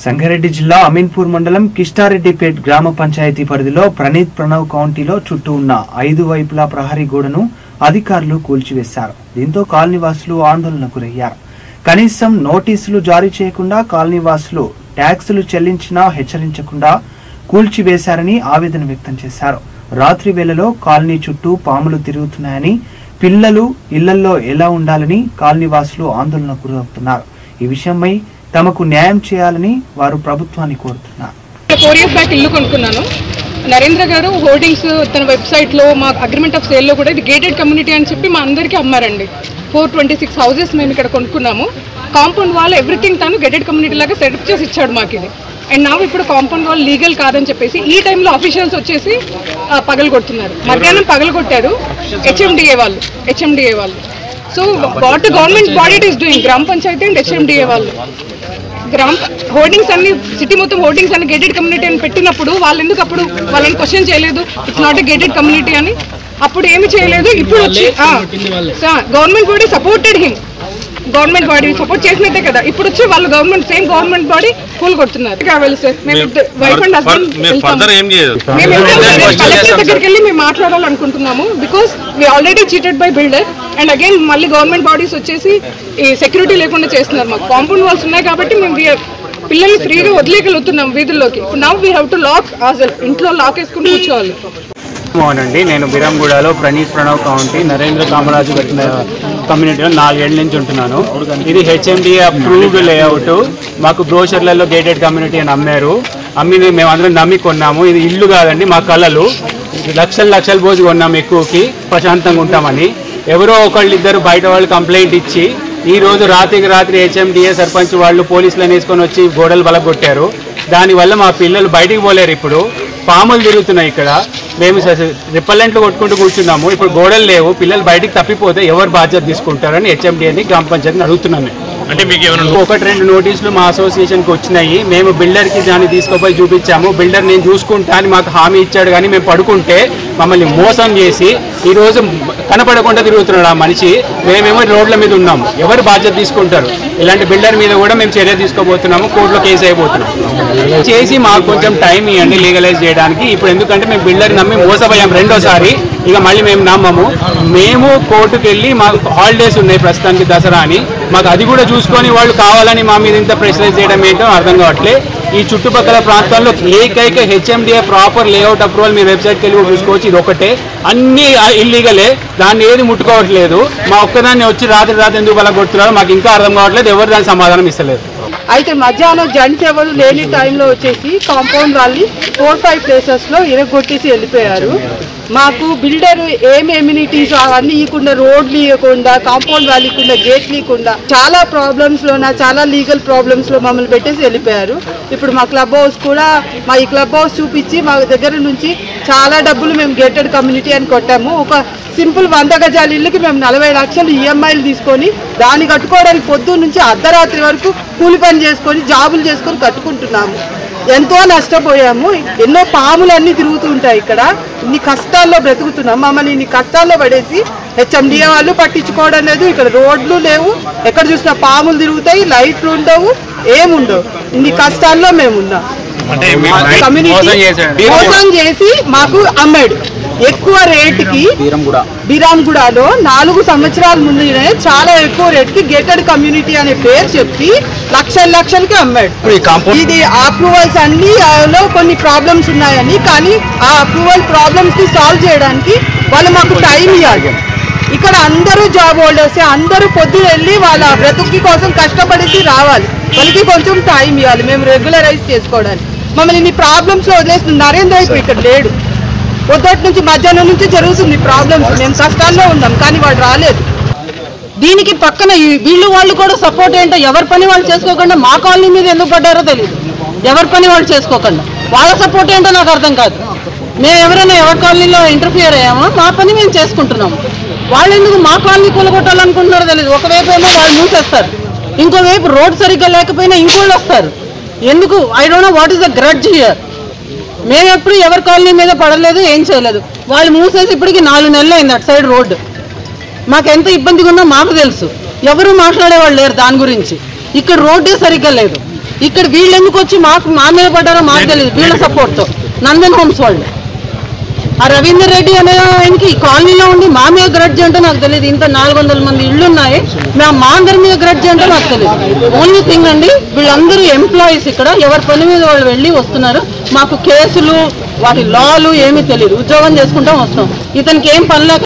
సంగారెడ్డి జిల్లా అమీన్పూర్ మండలం కిష్టారెడ్డిపేట్ గ్రామ పంచాయతీ పరిధిలో ప్రణీత్ ప్రణవ్ కౌంటీలో చుట్టూ ఉన్న ఐదు వైపులా ప్రహరీ గోడను అధికారులు కూల్చివేశారు దీంతో కాలనీవాసులు ఆందోళనకు గురయ్యారు కనీసం నోటీసులు జారీ చేయకుండా కాలనీవాసులు ట్యాక్సులు చెల్లించినా హెచ్చరించకుండా కూల్చివేశారని ఆవేదన వ్యక్తం చేశారు రాత్రి వేళలో కాలనీ చుట్టూ పాములు తిరుగుతున్నాయని పిల్లలు ఇళ్లల్లో ఎలా ఉండాలని కాలనీవాసులు ఆందోళనకు గురవుతున్నారు ఈ విషయమై తమకు న్యాయం చేయాలని వారు ప్రభుత్వాన్ని కోరుతున్నారు ఫోర్ ఇయర్స్ బ్యాక్ ఇల్లు కొనుక్కున్నాను నరేంద్ర గారు హోర్డింగ్స్ తన వెబ్సైట్లో మా అగ్రిమెంట్ ఆఫ్ సేల్లో కూడా ఇది గేటెడ్ కమ్యూనిటీ అని చెప్పి మా అందరికీ అమ్మారండి ఫోర్ ట్వంటీ సిక్స్ హౌసెస్ మేము ఇక్కడ కొనుక్కున్నాము కాంపౌండ్ వాల్ ఎవ్రీథింగ్ తను గేటెడ్ కమ్యూనిటీ లాగా సెటప్ చేసి ఇచ్చాడు మాకు ఇది అండ్ నా ఇప్పుడు కాంపౌండ్ వాల్ లీగల్ కాదని చెప్పేసి ఈ టైంలో అఫీషియల్స్ వచ్చేసి ఆ, పగలగొడుతున్నారు మధ్యాహ్నం పగలగొట్టారు హెచ్ఎండిఏ వాళ్ళు హెచ్ఎండిఏ వాళ్ళు so what government body it is doing gram panchayat and HMDA వాళ్ళు గ్రామ హోర్డింగ్స్ అన్ని సిటీ మొత్తం హోర్డింగ్స్ అన్ని గేటెడ్ కమ్యూనిటీ అని పెట్టినప్పుడు వాళ్ళు ఎందుకు అప్పుడు వాళ్ళని క్వశ్చన్ చేయలేదు it's not a gated community అని అప్పుడు ఏమి చేయలేదు ఇప్పుడు వచ్చి government body supported him government body support చేసినట్టే కదా ఇప్పుడు వచ్చి వాళ్ళు గవర్నమెంట్ సేమ్ గవర్నమెంట్ బాడీ కూల్ కొడుతున్నారు కావాలి సార్ మేము వైఫ్ అండ్ హస్బెండ్ మీరు ఫర్దర్ ఏం చేయదు మేము కలెక్టర్ దగ్గరికి వెళ్ళి మేము మాట్లాడాలనుకుంటున్నాము because we already cheated by builder and again మళ్ళీ గవర్నమెంట్ బాడీస్ వచ్చేసి ఈ సెక్యూరిటీ లేకుండా చేస్తున్నారు మాకు కాంపౌండ్ వాల్స్ ఉన్నాయి కాబట్టి మేము we are- పిల్లల్ని ఫ్రీగా వదిలేయగలుగుతున్నాం వీధుల్లోకి now we have to lock అసలు ఇంట్లో లాక్ వేసుకుని కూర్చోవాలి మోహన్ అండి నేను బిరంగూడలో ప్రణీత్ ప్రణవ్ కౌంటీ నరేంద్ర కామరాజు కట్టిన కమ్యూనిటీలో నాలుగేళ్ల నుంచి ఉంటున్నాను ఇది హెచ్ఎండి అప్రూవ్డ్ లేఅవుట్ మాకు బ్రోషర్లలో గేటెడ్ కమ్యూనిటీ అని అమ్మారు అమ్మి మేమందరం నమ్మి కొన్నాము ఇది ఇల్లు కాదండి మా కళలు లక్షలు లక్షలు పోసి కొన్నాము ఎక్కువకి ప్రశాంతంగా ఉంటామని ఎవరో ఒకళ్ళు ఇద్దరు బయట వాళ్ళు కంప్లైంట్ ఇచ్చి ఈ రోజు రాత్రికి రాత్రి హెచ్ఎండిఏ సర్పంచ్ వాళ్ళు పోలీసులను వేసుకొని వచ్చి గోడలు బలగొట్టారు దానివల్ల మా పిల్లలు బయటికి పోలేరు ఇప్పుడు పాములు తిరుగుతున్నాయి ఇక్కడ మేము రిపల్లెంట్లు కొట్టుకుంటూ కూర్చున్నాము ఇప్పుడు గోడలు లేవు పిల్లలు బయటికి తప్పిపోతే ఎవరు బాధ్యత తీసుకుంటారని హెచ్ఎండిఏని గ్రామ పంచాయతీని అడుగుతున్నాను నేను. అంటే మీకు ఏమైనా ఒకటి రెండు నోటీసులు మా అసోసియేషన్కి వచ్చినాయి మేము బిల్డర్కి దాన్ని తీసుకుపోయి చూపించాము బిల్డర్ నేను చూసుకుంటా అని మాకు హామీ ఇచ్చాడు కానీ మేము పడుకుంటే మమ్మల్ని మోసం చేసి ఈ రోజు కనపడకుండా తిరుగుతున్నాడు ఆ మనిషి మేమేమో రోడ్ల మీద ఉన్నాము ఎవరు బాధ్యత తీసుకుంటారు ఇలాంటి బిల్డర్ మీద కూడా మేము చర్య తీసుకోబోతున్నాము కోర్టులో కేసు అయిపోతున్నాం చేసి మాకు కొంచెం టైం ఇవ్వండి లీగలైజ్ చేయడానికి ఇప్పుడు ఎందుకంటే మేము బిల్డర్ నమ్మి మోసపోయాం రెండోసారి ఇక మళ్ళీ మేము నమ్మము మేము కోర్టుకు వెళ్ళి మాకు హాలిడేస్ ఉన్నాయి ప్రస్తుతానికి దసరా అని మాకు అది కూడా చూసుకొని వాళ్ళు కావాలని మా మీద ఇంత ప్రెషరైజ్ చేయడం ఏంటో అర్థం కావట్లే ఈ చుట్టుపక్కల ప్రాంతాల్లో ఏకైక హెచ్ఎండిఏ ప్రాపర్ లేఅవుట్ అప్రూవల్ మీ వెబ్సైట్కి వెళ్ళి కూడా చూసుకోవచ్చు ఇది ఒకటే అన్ని ఇల్లీగలే దాన్ని ఏది ముట్టుకోవట్లేదు మా ఒక్కదాన్ని వచ్చి రాత్రి రాత్రి ఎందుకు అలా కొడుతున్నారో మాకు ఇంకా అర్థం కావట్లేదు ఎవరు దానికి సమాధానం ఇస్తలేదు అయితే మధ్యాహ్నం జెంట్స్ ఎవరు లేని టైంలో వచ్చేసి కాంపౌండ్ వాళ్ళని ఫోర్ ఫైవ్ ప్లేసెస్లో ఇరగొట్టేసి వెళ్ళిపోయారు మాకు బిల్డర్ ఏం ఎమ్యూనిటీస్ అవన్నీ ఇవ్వకుండా రోడ్లు ఇవ్వకుండా కాంపౌండ్ వాళ్ళు ఇవ్వకుండా గేట్లు ఇవ్వకుండా చాలా ప్రాబ్లమ్స్లో చాలా లీగల్ ప్రాబ్లమ్స్లో మమ్మల్ని పెట్టేసి వెళ్ళిపోయారు ఇప్పుడు మా క్లబ్ హౌస్ కూడా మా ఈ క్లబ్ హౌస్ చూపించి మా దగ్గర నుంచి చాలా డబ్బులు మేము గేటెడ్ కమ్యూనిటీ అని కొట్టాము ఒక సింపుల్ వంద గజాల ఇల్లుకి మేము నలభై లక్షలు ఈఎంఐలు తీసుకొని దాన్ని కట్టుకోవడానికి పొద్దున్న నుంచి అర్ధరాత్రి వరకు కూలి పని చేసుకొని జాబులు చేసుకొని కట్టుకుంటున్నాము ఎంతో నష్టపోయాము ఎన్నో పాములు అన్నీ తిరుగుతూ ఉంటాయి ఇక్కడ ఇన్ని కష్టాల్లో బ్రతుకుతున్నాం మమ్మల్ని ఇన్ని కష్టాల్లో పడేసి హెచ్ఎండిఏ వాళ్ళు పట్టించుకోవడం లేదు ఇక్కడ రోడ్లు లేవు ఎక్కడ చూసినా పాములు తిరుగుతాయి లైట్లు ఉండవు ఏముండవు ఇన్ని కష్టాల్లో మేము ఉన్నాం అంటే మీ కమ్యూనిటీ మోసం చేసి మాకు అమ్మాడు ఎక్కువ రేటుకి బీరాంగూడలో నాలుగు సంవత్సరాల ముందునే చాలా ఎక్కువ రేటుకి గేటెడ్ కమ్యూనిటీ అనే పేరు చెప్పి లక్షల లక్షలకి అమ్మాడు ఇది అప్రూవల్స్ అన్ని లో కొన్ని ప్రాబ్లమ్స్ ఉన్నాయని కానీ ఆ అప్రూవల్ ప్రాబ్లమ్స్ ని సాల్వ్ చేయడానికి వాళ్ళు మాకు టైం ఇవ్వాలి ఇక్కడ అందరూ జాబ్ హోల్డర్స్ అందరూ పొద్దున వెళ్ళి వాళ్ళ బ్రతుకి కోసం కష్టపడేసి రావాలి వాళ్ళకి కొంచెం టైం ఇవ్వాలి మేము రెగ్యులరైజ్ చేసుకోవడానికి మమ్మల్ని ఇన్ని ప్రాబ్లమ్స్ లో వదిలేసిన నరేంద్ర ఇప్పుడు ఇక్కడ లేడు పొద్దుటి నుంచి మధ్యాహ్నం నుంచి జరుగుతుంది ప్రాబ్లమ్స్ మేము కష్టాల్లో ఉన్నాం కానీ వాడు రాలేదు దీనికి పక్కన ఈ- వీళ్ళు వాళ్ళు కూడా సపోర్ట్ ఏంటో ఎవరి పని వాళ్ళు చేసుకోకుండా మా కాలనీ మీద ఎందుకు పడ్డారో తెలియదు ఎవరి పని వాళ్ళు చేసుకోకుండా వాళ్ళ సపోర్ట్ ఏంటో నాకు అర్థం కాదు మేము ఎవరైనా ఎవరి కాలనీలో ఇంటర్ఫియర్ అయ్యామో మా పని మేము చేసుకుంటున్నాము వాళ్ళు ఎందుకు మా కాలనీ కూలగొట్టాలనుకుంటున్నారో తెలియదు ఒకవైపు ఏమో వాళ్ళు మూసేస్తారు ఇంకోవైపు రోడ్ సరిగ్గా లేకపోయినా ఇంకోళ్ళు వస్తారు ఎందుకు I don't know what is the grudge here మేము ఎప్పుడు ఎవరి కాలనీ మీద పడలేదు ఏం చేయలేదు వాళ్ళు మూసేసి ఇప్పటికి నాలుగు నెలలు అయింది అటు సైడ్ రోడ్డు మాకు ఎంత ఇబ్బందిగా ఉన్నా మాకు తెలుసు ఎవరు మాట్లాడేవాళ్ళు లేరు దాని గురించి ఇక్కడ రోడ్డే సరిగ్గా లేదు ఇక్కడ వీళ్ళు ఎందుకు వచ్చి మాకు మా మీద పడ్డారో మాకు తెలియదు వీళ్ళ సపోర్ట్తో నందన్ హోమ్స్ వాళ్ళు ఆ రవీందర్ రెడ్డి అనే ఆయనకి ఈ కాలనీలో ఉండి మా మీద గ్రడ్జ్ అంటే నాకు తెలియదు ఇంత నాలుగు వందల మంది ఇళ్ళు ఉన్నాయి మా మా అందరి మీద గ్రడ్జ్ అంటే నాకు తెలియదు ఓన్లీ థింగ్ అండి వీళ్ళందరూ ఎంప్లాయీస్ ఇక్కడ ఎవరి పని మీద వాళ్ళు వెళ్ళి వస్తున్నారు మాకు కేసులు వాటి లాలు ఏమీ తెలియదు ఉద్యోగం చేసుకుంటాం వస్తాం ఇతనికి ఏం పని లేక